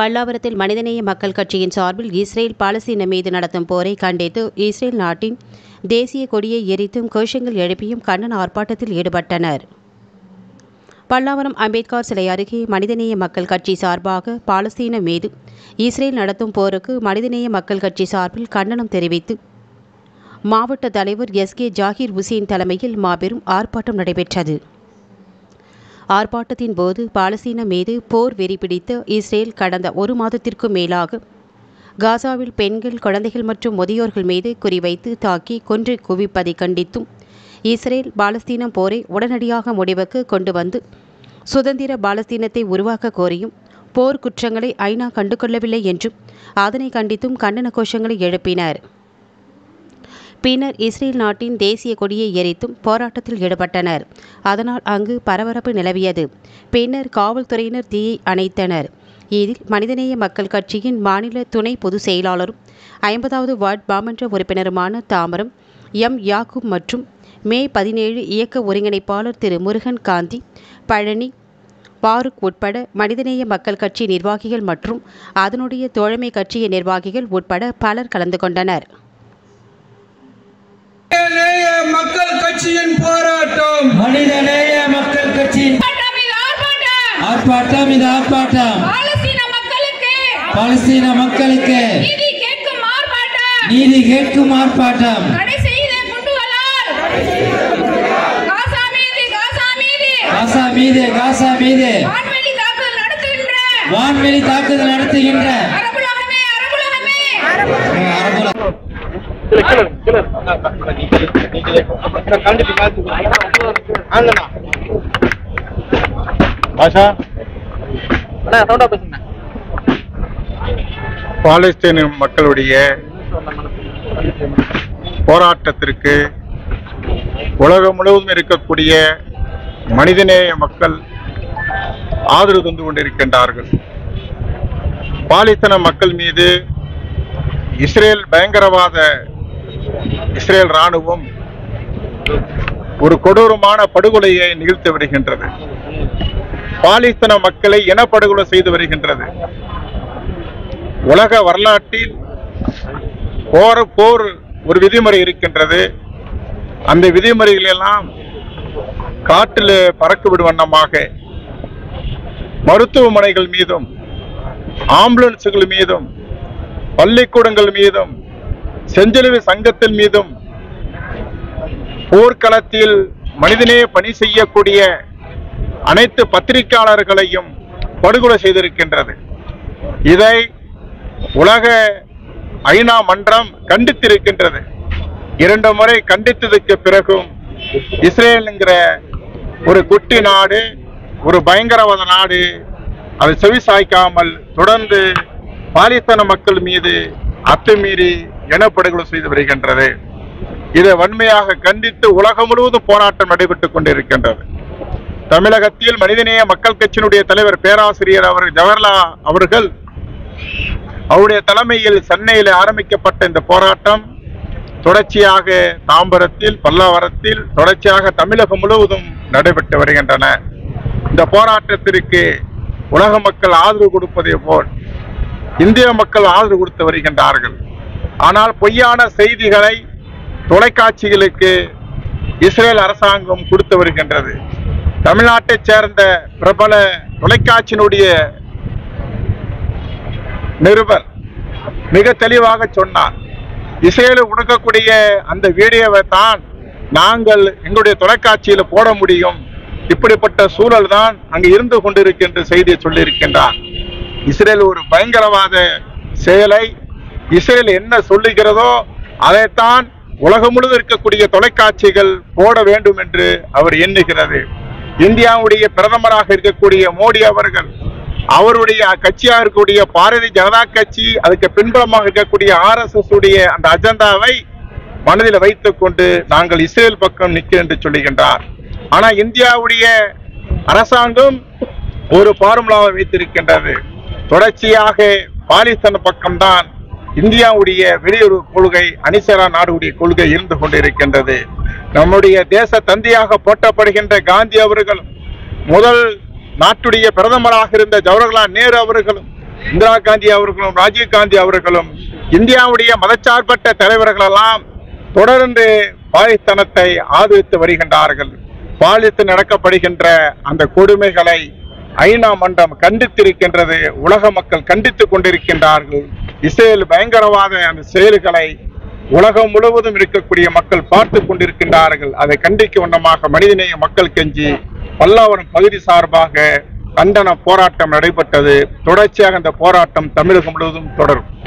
பல்லாவரத்தில் மனிதநேய மக்கள் கட்சியின் சார்பில் இஸ்ரேல் பாலஸ்தீன மீது நடத்தும் போரை கண்டித்து இஸ்ரேல் நாட்டின் தேசிய கொடியை எரித்தும் கோஷங்கள் எழுப்பியும் கண்டன ஆர்ப்பாட்டத்தில் ஈடுபட்டனர் பல்லாவரம் அம்பேத்கர் சிலை அருகே மனிதநேய மக்கள் கட்சி சார்பாக பாலஸ்தீன மீது இஸ்ரேல் நடத்தும் போருக்கு மனிதநேய மக்கள் கட்சி சார்பில் கண்டனம் தெரிவித்து மாவட்ட தலைவர் எஸ் கே ஜாகிர் உசேன் தலைமையில் மாபெரும் ஆர்ப்பாட்டம் நடைபெற்றது ஆர்ப்பாட்டத்தின் போது பாலஸ்தீனம் மீது போர் வெறி பிடித்த இஸ்ரேல் கடந்த ஒரு மாதத்திற்கும் மேலாக காசாவில் பெண்கள் குழந்தைகள் மற்றும் முதியோர்கள் மீது குறிவைத்து தாக்கி கொன்று குவிப்பதை கண்டித்தும் இஸ்ரேல் பாலஸ்தீனம் போரை உடனடியாக முடிவுக்கு கொண்டு வந்து சுதந்திர பாலஸ்தீனத்தை உருவாக்க கோரியும் போர் குற்றங்களை ஐநா கண்டுகொள்ளவில்லை என்றும் அதனை கண்டித்தும் கண்டன கோஷங்களை எழுப்பினர் பின்னர் இஸ்ரேல் நாட்டின் தேசிய கொடியை எரித்தும் போராட்டத்தில் ஈடுபட்டனர் அதனால் அங்கு பரபரப்பு நிலவியது பின்னர் காவல்துறையினர் தீயை அணைத்தனர் இதில் மனிதநேய மக்கள் கட்சியின் மாநில துணை பொதுச் செயலாளரும் ஐம்பதாவது வார்டு மாமன்ற உறுப்பினருமான தாமரம் எம் யாக்கூப் மற்றும் மே பதினேழு இயக்க ஒருங்கிணைப்பாளர் திரு முருகன் காந்தி பழனி பாருக் உட்பட மனிதநேய மக்கள் கட்சி நிர்வாகிகள் மற்றும் அதனுடைய தோழமை கட்சிய நிர்வாகிகள் உட்பட பலர் கலந்து கொண்டனர் மனிதநேய மக்கள் கட்சியின் போராட்டம் மனிதநேய மக்கள் கட்சியின் ஆர்ப்பாட்டம் இது ஆர்ப்பாட்டம் ஆர்ப்பாட்டம் இது ஆர்ப்பாட்டம் பாலஸ்தீன மக்களுக்கு பாலஸ்தீன மக்களுக்கு நீதி கேட்கும் ஆர்ப்பாட்டம் நீதி கேட்கும் ஆர்ப்பாட்டம் தடை செய்த குண்டுகளால் காசா மீது காசா மீது காசா மீது காசா மீது வான்வெளி தாக்குதல் நடத்துகின்ற வான்வெளி தாக்குதல் நடத்துகின்ற அரபுலகமே அரபுலகமே அரபுல பாஷா பாலஸ்தீன மக்களுடைய போராட்டத்திற்கு உலகம் முழுவதும் இருக்கக்கூடிய மனிதநேய மக்கள் ஆதரவு தந்து கொண்டிருக்கின்றார்கள் பாலஸ்தீன மக்கள் மீது இஸ்ரேல் பயங்கரவாத இஸ்ரேல் ராணுவம் ஒரு கொடூரமான படுகொலையை நிகழ்த்தி வருகின்றது பாலஸ்தீன மக்களை இனப்படுகொலை செய்து வருகின்றது உலக வரலாற்றில் போர் போர் ஒரு விதிமுறை இருக்கின்றது அந்த விதிமுறைகள் எல்லாம் காற்றில் பறக்க விடும் வண்ணமாக மருத்துவமனைகள் மீதும் ஆம்புலன்ஸுகள் மீதும் பள்ளிக்கூடங்கள் மீதும் செஞ்சிலுவை சங்கத்தின் மீதும் போர்க்களத்தில் மனிதனே பணி செய்யக்கூடிய அனைத்து பத்திரிகையாளர்களையும் படுகொலை செய்திருக்கின்றது இதை உலக ஐநா மன்றம் கண்டித்திருக்கின்றது இரண்டு முறை கண்டித்ததுக்கு பிறகும் இஸ்ரேலுங்கிற ஒரு குட்டி நாடு ஒரு பயங்கரவாத நாடு அதை செவிசாய்க்காமல் தொடர்ந்து பாலிஸ்தீன மக்கள் மீது அத்துமீறி இனப்படுகொலை செய்து வருகின்றது இதை வன்மையாக கண்டித்து உலகம் முழுவதும் போராட்டம் நடைபெற்றுக் கொண்டிருக்கின்றது தமிழகத்தில் மனிதநேய மக்கள் கட்சியினுடைய தலைவர் பேராசிரியர் அவர் ஜவஹர்லால் அவர்கள் அவருடைய தலைமையில் சென்னையில் ஆரம்பிக்கப்பட்ட இந்த போராட்டம் தொடர்ச்சியாக தாம்பரத்தில் பல்லாவரத்தில் தொடர்ச்சியாக தமிழகம் முழுவதும் நடைபெற்று வருகின்றன இந்த போராட்டத்திற்கு உலக மக்கள் ஆதரவு கொடுப்பதை போல் இந்திய மக்கள் ஆதரவு கொடுத்து வருகின்றார்கள் ஆனால் பொய்யான செய்திகளை தொலைக்காட்சிகளுக்கு இஸ்ரேல் அரசாங்கம் கொடுத்து வருகின்றது தமிழ்நாட்டைச் சேர்ந்த பிரபல தொலைக்காட்சியினுடைய நிருபர் மிக தெளிவாக சொன்னார் இஸ்ரேலு கொடுக்கக்கூடிய அந்த வீடியோவை தான் நாங்கள் எங்களுடைய தொலைக்காட்சியில் போட முடியும் இப்படிப்பட்ட சூழல் தான் அங்கு இருந்து கொண்டிருக்கின்ற செய்தியை சொல்லியிருக்கின்றார் இஸ்ரேல் ஒரு பயங்கரவாத செயலை இஸ்ரேல் என்ன சொல்லுகிறதோ அதைத்தான் உலகம் முழுவதும் இருக்கக்கூடிய தொலைக்காட்சிகள் போட வேண்டும் என்று அவர் எண்ணுகிறது இந்தியாவுடைய பிரதமராக இருக்கக்கூடிய மோடி அவர்கள் அவருடைய கட்சியாக இருக்கக்கூடிய பாரதிய ஜனதா கட்சி அதுக்கு பின்புலமாக இருக்கக்கூடிய ஆர்எஸ்எஸ் உடைய அந்த அஜெண்டாவை மனதில் வைத்துக் கொண்டு நாங்கள் இஸ்ரேல் பக்கம் நிற்க என்று சொல்லுகின்றார் ஆனா இந்தியாவுடைய அரசாங்கம் ஒரு ஃபார்முலாவை வைத்திருக்கின்றது தொடர்ச்சியாக பாலிஸ்தீன பக்கம்தான் இந்தியாவுடைய வெளியுறவு கொள்கை அணிசரா நாடுடைய கொள்கை இருந்து கொண்டிருக்கின்றது நம்முடைய தேச தந்தையாக போற்றப்படுகின்ற காந்தி அவர்களும் முதல் நாட்டுடைய பிரதமராக இருந்த ஜவஹர்லால் நேரு அவர்களும் இந்திரா காந்தி அவர்களும் ராஜீவ் காந்தி அவர்களும் இந்தியாவுடைய மதச்சார்பற்ற தலைவர்களெல்லாம் தொடர்ந்து பாலித்தனத்தை ஆதரித்து வருகின்றார்கள் பாலித்து நடக்கப்படுகின்ற அந்த கொடுமைகளை ஐநா மன்றம் கண்டித்திருக்கின்றது உலக மக்கள் கண்டித்துக் கொண்டிருக்கின்றார்கள் இஸ்ரேல் பயங்கரவாத அந்த செயல்களை உலகம் முழுவதும் இருக்கக்கூடிய மக்கள் பார்த்து கொண்டிருக்கின்றார்கள் அதை கண்டிக்க வண்ணமாக மனிதநேய மக்கள் கெஞ்சி பல்லாவரம் பகுதி சார்பாக கண்டன போராட்டம் நடைபெற்றது தொடர்ச்சியாக அந்த போராட்டம் தமிழகம் முழுவதும் தொடரும்